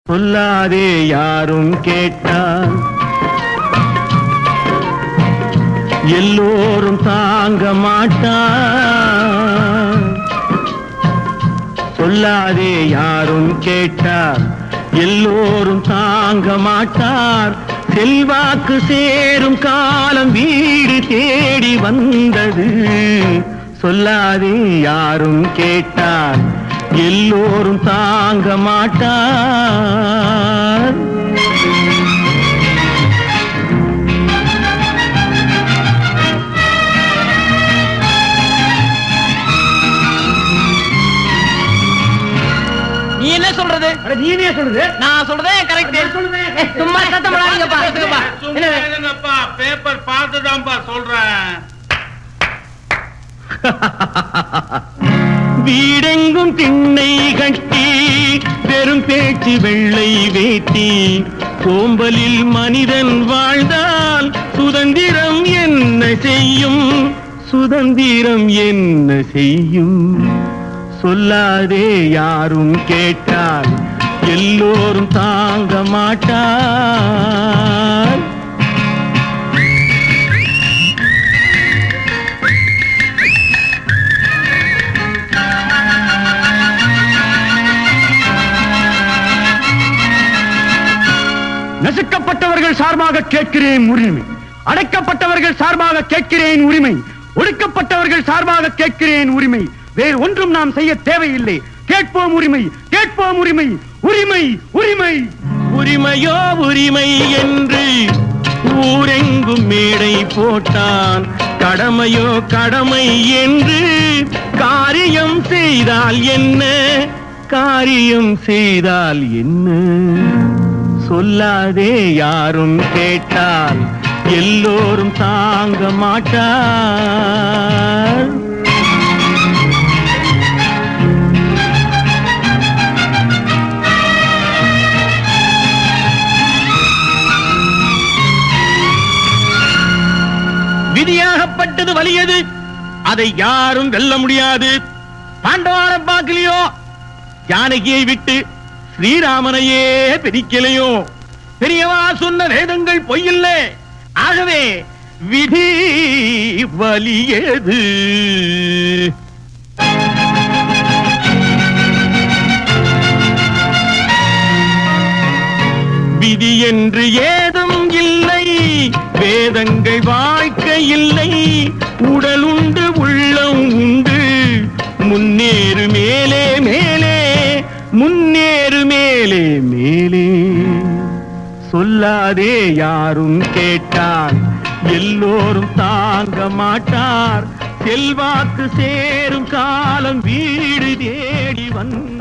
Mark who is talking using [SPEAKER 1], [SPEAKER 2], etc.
[SPEAKER 1] சொல்லாதே யாரும் கேட்டால் எல்லோரும் தாங்க மாட்டார் சொல்லாதே யாரும் கேட்டார் எல்லோரும் தாங்க மாட்டார் செல்வாக்கு சேரும் காலம் வீடு தேடி வந்தது சொல்லாதே யாரும் கேட்டார் எல்லோரும் தாங்க மாட்டார்
[SPEAKER 2] நீ என்ன சொல்றது
[SPEAKER 3] நீ என்ன சொல்றது
[SPEAKER 2] நான் சொல்றதே கரெக்ட் சும்மா சத்தம் போடாதீங்கப்பா எடுத்துக்கப்பா.
[SPEAKER 4] சும்மா இருங்கப்பா பேப்பர் பார்த்துதான்ப்பா சொல்றேன்
[SPEAKER 1] வீடெங்கும் திண்ணை கட்டி பெரும் பேச்சு வெள்ளை வேட்டி சோம்பலில் மனிதன் வாழ்ந்தால் சுதந்திரம் என்ன செய்யும் சுதந்திரம் என்ன செய்யும் சொல்லாதே யாரும் கேட்டால் எல்லோரும் தாங்க மாட்டார்
[SPEAKER 3] நசுக்கப்பட்டவர்கள் சார்பாக கேட்கிறேன் உரிமை அடைக்கப்பட்டவர்கள் சார்பாக கேட்கிறேன் உரிமை ஒடுக்கப்பட்டவர்கள் சார்பாக கேட்கிறேன் உரிமை வேறு ஒன்றும் நாம் செய்ய தேவையில்லை கேட்போம் உரிமை கேட்போம் உரிமை உரிமை உரிமை
[SPEAKER 1] உரிமையோ உரிமை என்று ஊரெங்கும் மேடை போட்டான் கடமையோ கடமை என்று காரியம் செய்தால் என்ன காரியம் செய்தால் என்ன சொல்லாதே யாரும் கேட்டால் எல்லோரும் தாங்க மாட்டார் விதியாகப்பட்டது வலியது அதை யாரும் வெல்ல முடியாது பாண்டவான பார்க்கலையோ ஜானகியை விட்டு ஸ்ரீராமனையே பிரிக்கலையோ பெரியவா சொன்ன வேதங்கள் பொய்யில்லை ஆகவே விதி வலியது விதி என்று ஏதும் இல்லை வேதங்கள் வாழ்க்கை இல்லை உடல் உண்டு உள்ளம் உண்டு முன்னேறு மேலே மேலே முன்னேறு மேலே மேலே சொல்லாதே யாரும் கேட்டார் எல்லோரும் தாங்க மாட்டார் செல்வாக்கு சேரும் காலம் வீடு தேடி வந்து